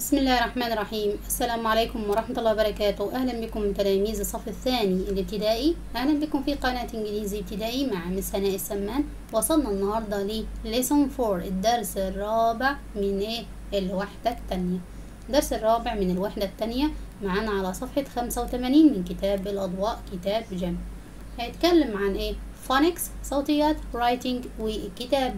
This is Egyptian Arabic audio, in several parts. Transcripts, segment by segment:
بسم الله الرحمن الرحيم السلام عليكم ورحمة الله وبركاته أهلا بكم تلاميذ الصف الثاني الابتدائي أهلا بكم في قناة إنجليزي ابتدائي مع مس هناء السمان وصلنا النهاردة ل lesson 4 الدرس الرابع من إيه الوحدة التانية الدرس الرابع من الوحدة التانية معانا على صفحة 85 من كتاب الأضواء كتاب جم هيتكلم عن إيه phonics صوتيات writing والكتاب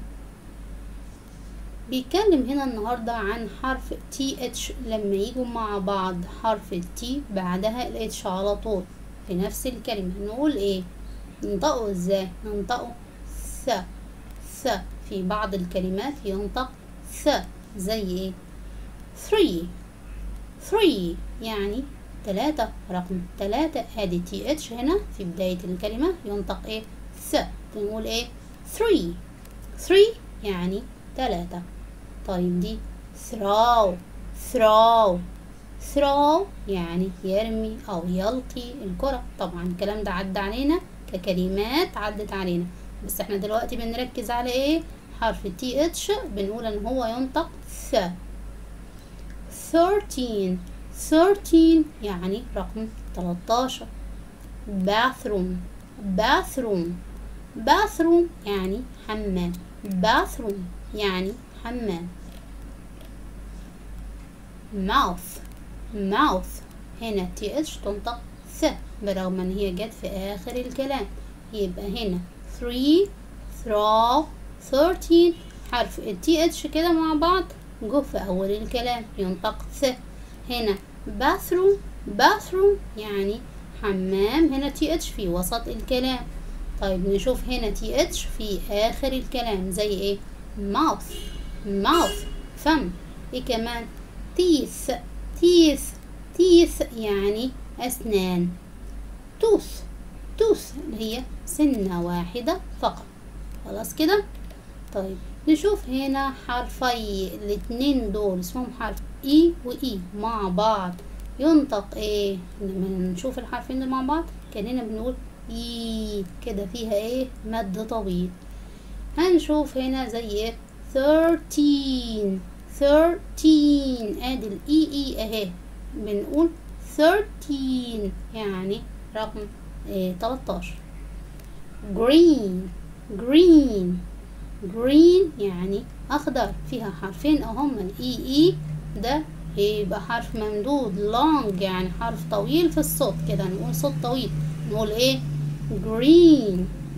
بيتكلم هنا النهاردة عن حرف تي اتش لما يجوا مع بعض حرف التي بعدها الاتش على طول في نفس الكلمة نقول ايه ننطقه ازاي ننطقه ث ث في بعض الكلمات ينطق ث زي ايه three three يعني تلاتة رقم تلاتة ادي تي اتش هنا في بداية الكلمة ينطق ايه ث بنقول ايه three three يعني تلاتة طيب دي throw throw throw يعني يرمي أو يلقي الكرة طبعا الكلام ده عدى علينا ككلمات عدت علينا بس احنا دلوقتي بنركز على ايه حرف تي اتش بنقول ان هو ينطق ث 13 13 يعني رقم 13 bathroom bathroom bathroom يعني حمام bathroom يعني حمام mouth mouth هنا تي اتش تنطق ث برغم ان هي جت في اخر الكلام يبقى هنا 3 throw 13 حرف التي اتش كده مع بعض جو في اول الكلام ينطق ث هنا bathroom bathroom يعني حمام هنا تي اتش في وسط الكلام طيب نشوف هنا تي اتش في اخر الكلام زي ايه mouth mouth فم ايه كمان teeth teeth teeth يعني اسنان tooth tooth اللي هي سنة واحدة فقط خلاص كده طيب نشوف هنا حرفي الاتنين دول اسمهم حرف اي واي مع بعض ينطق ايه لما نشوف الحرفين دول مع بعض كاننا بنقول اي كده فيها ايه مد طويل هنشوف هنا زي ايه 13 13 ادي الاي اي اهي بنقول 13 يعني رقم ايه 13 green green green يعني اخضر فيها حرفين اهم الاي اي ده يبقى حرف ممدود long يعني حرف طويل في الصوت كده نقول صوت طويل نقول ايه green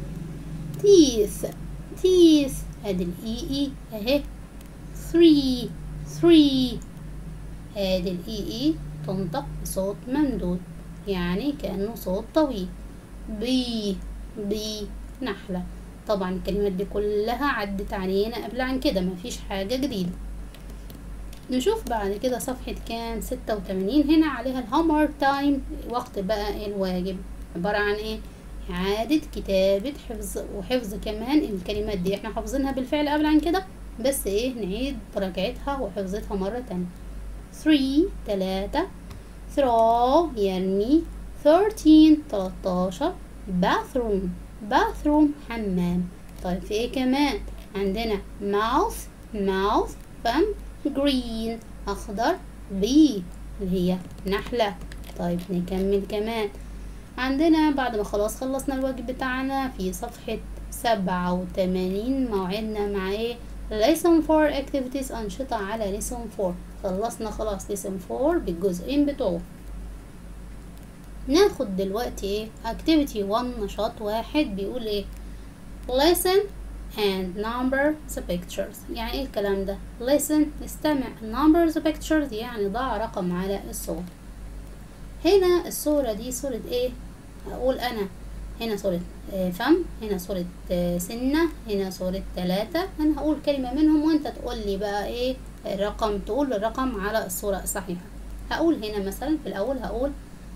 teeth teeth ادي الاي اي اهي three three ادي الاي اي تنطق بصوت ممدود يعني كأنه صوت طويل بي بي نحلة طبعا الكلمات دي كلها عدت علينا قبل عن كده مفيش حاجة جديدة نشوف بعد كده صفحة كام ستة وتمانين هنا عليها الهومر تايم وقت بقى الواجب عبارة عن ايه إعادة كتابة حفظ وحفظ كمان الكلمات دي احنا حافظينها بالفعل قبل عن كده بس ايه نعيد مراجعتها وحفظتها مرة تانية 3 تلاتة throw يرمي 13 تلاتاشر bathroom bathroom حمام طيب في ايه كمان عندنا mouth mouth فم green اخضر bee اللي هي نحلة طيب نكمل كمان عندنا بعد ما خلاص خلصنا الواجب بتاعنا في صفحة سبعة وتمانين موعدنا مع ايه lesson 4 activities أنشطة على lesson 4 خلصنا خلاص lesson 4 بالجزئين بتوعه ناخد دلوقتي ايه activity 1 نشاط واحد بيقول ايه listen and number the pictures يعني ايه الكلام ده listen استمع number the pictures يعني ضع رقم على الصور هنا الصورة دي صورة ايه اقول انا هنا صورة فم هنا صورة سنة هنا صورة تلاتة انا هقول كلمة منهم وانت تقول لي بقى ايه الرقم تقول الرقم على الصورة الصحيحة هقول هنا مثلا في الاول هقول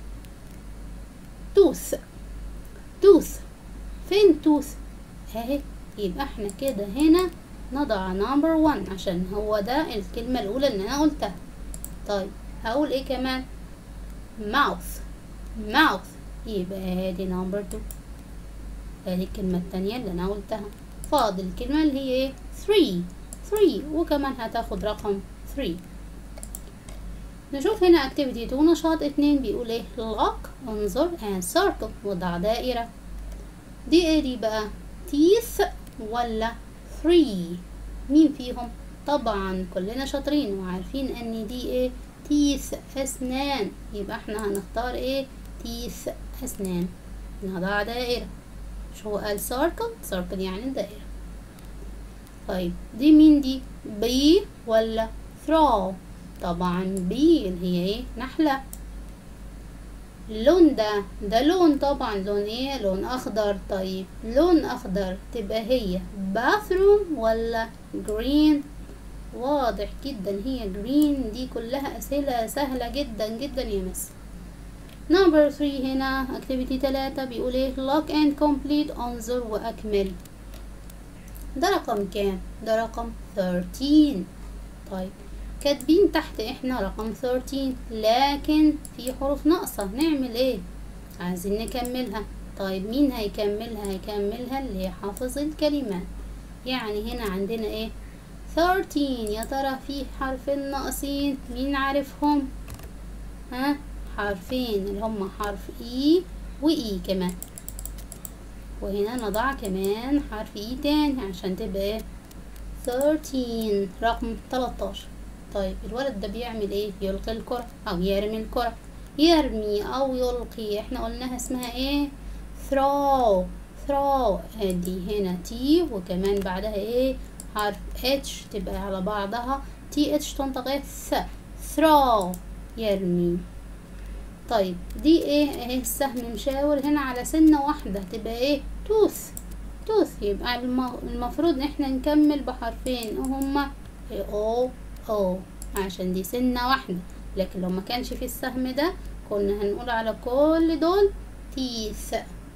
توث توث فين توث اهي يبقى احنا كده هنا نضع نمبر 1 عشان هو ده الكلمة الاولى اللي انا قلتها طيب هقول ايه كمان mouth mouth يبقى ادي نمبر 2 ادي الكلمة التانية اللي انا قلتها فاضل الكلمة اللي هي ايه 3 3 وكمان هتاخد رقم 3 نشوف هنا activity 2 نشاط اتنين بيقول ايه look انظر and circle وضع دائرة دي ايه دي بقى teeth ولا three مين فيهم طبعا كلنا شاطرين وعارفين ان دي ايه teeth اسنان يبقى احنا هنختار ايه teeth اسنان نضع دائرة شو قال circle circle يعني الدائرة طيب دي مين دي بي ولا throw طبعا بي اللي هي ايه نحلة اللون ده ده لون طبعا لون ايه لون اخضر طيب لون اخضر تبقى هي bathroom ولا green واضح جدا هي green دي كلها اسئلة سهلة جدا جدا يا مس نمبر 3 هنا activity 3 بيقول ايه lock and complete انظر واكمل ده رقم كام ده رقم 13 طيب كاتبين تحت احنا رقم 13 لكن في حروف ناقصة نعمل ايه عايزين نكملها طيب مين هيكملها هيكملها اللي هي حافظ الكلمات يعني هنا عندنا ايه 13 يا ترى في حرفين ناقصين مين عارفهم ها حرفين اللي هما حرف اي واي كمان وهنا نضع كمان حرف اي تاني عشان تبقى ايه 13 رقم 13 طيب الولد ده بيعمل ايه يلقي الكرة او يرمي الكرة يرمي او يلقي احنا قلناها اسمها ايه throw throw ادي هنا تي وكمان بعدها ايه حرف اتش تبقى على بعضها تي اتش تنطق ايه ث throw يرمي طيب دي ايه اهي السهم مشاور هنا على سنة واحدة تبقى ايه توث توث يبقى المفروض احنا نكمل بحرفين وهما او او عشان دي سنة واحدة لكن لو ما كانش في السهم ده كنا هنقول على كل دول تيث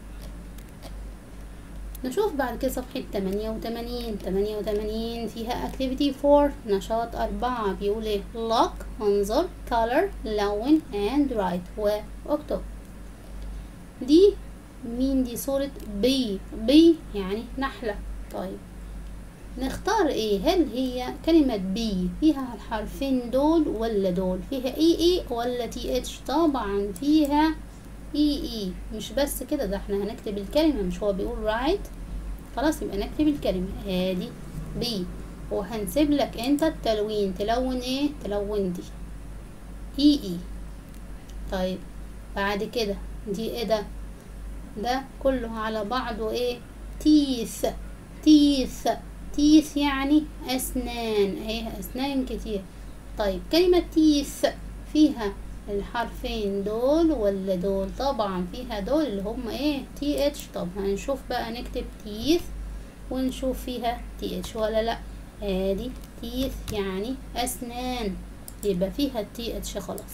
نشوف بعد كده صفحة تمانية وتمانين تمانية وتمانين فيها activity 4 نشاط أربعة بيقول ايه look انظر color لون and write واكتب دي مين دي صورة بي بي يعني نحلة طيب نختار ايه هل هي كلمة بي فيها الحرفين دول ولا دول فيها اي اي ولا تي اتش طبعا فيها اي اي مش بس كده ده احنا هنكتب الكلمة مش هو بيقول رايت خلاص يبقى نكتب الكلمة ادي بي وهنسيب لك انت التلوين تلون ايه تلون دي اي اي طيب بعد كده دي ايه ده ده كله على بعضه ايه تيث تيث تيث يعني أسنان اهي أسنان كتير طيب كلمة تيث فيها الحرفين دول ولا دول طبعا فيها دول اللي هما ايه تي اتش طب هنشوف بقى نكتب تيث ونشوف فيها تي اتش ولا لا ادي تيث يعني أسنان يبقى فيها التي اتش خلاص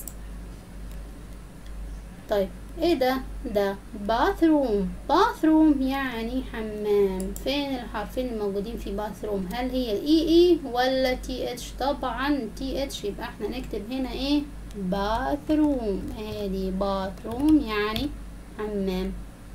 طيب ايه ده ده باثروم باثروم يعني حمام فين الحرفين الموجودين في باثروم هل هي الاي اي ولا تي اتش طبعا تي اتش يبقى احنا نكتب هنا ايه باثروم ادي باثروم يعني حمام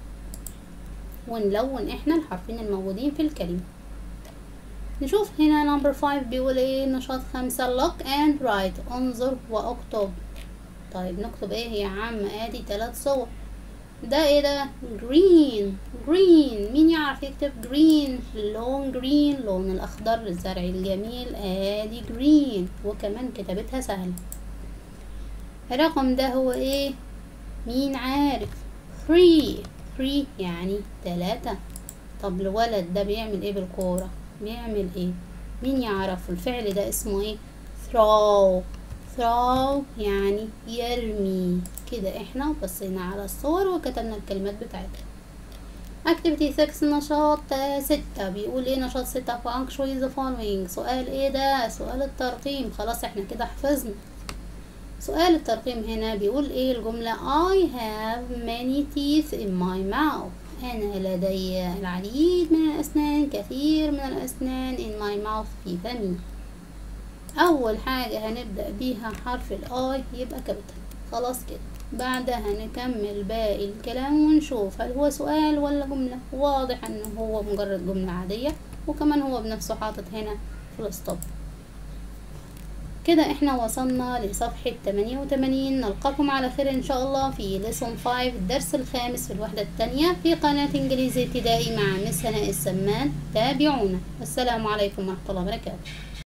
ونلون احنا الحرفين الموجودين في الكلمة نشوف هنا نمبر 5 بيقول ايه نشاط خمسة look and write انظر واكتب طيب نكتب ايه يا عم ادي تلات صور ده ايه ده green green مين يعرف يكتب green لون green لون الاخضر الزرع الجميل ادي green وكمان كتابتها سهلة الرقم ده هو ايه مين عارف three three يعني تلاتة طب الولد ده بيعمل ايه بالكورة بيعمل ايه مين يعرف الفعل ده اسمه ايه throw throw يعني يرمي كده احنا بصينا على الصور وكتبنا الكلمات بتاعتها activity 6 نشاط ستة بيقول ايه نشاط ستة punctuate the following سؤال ايه ده سؤال الترقيم خلاص احنا كده حفظنا سؤال الترقيم هنا بيقول ايه الجملة I have many teeth in my mouth أنا لدي العديد من الأسنان كثير من الأسنان in my mouth في فمي أول حاجة هنبدأ بيها حرف الآي يبقى كابيتال خلاص كده بعدها نكمل باقي الكلام ونشوف هل هو سؤال ولا جملة واضح انه هو مجرد جملة عادية وكمان هو بنفسه حاطط هنا فول ستوب كده احنا وصلنا لصفحة 88 نلقاكم على خير ان شاء الله في ليسون 5 الدرس الخامس في الوحدة الثانية في قناة انجليزي ابتدائي مع مس هناء السمان تابعونا والسلام عليكم ورحمة الله وبركاته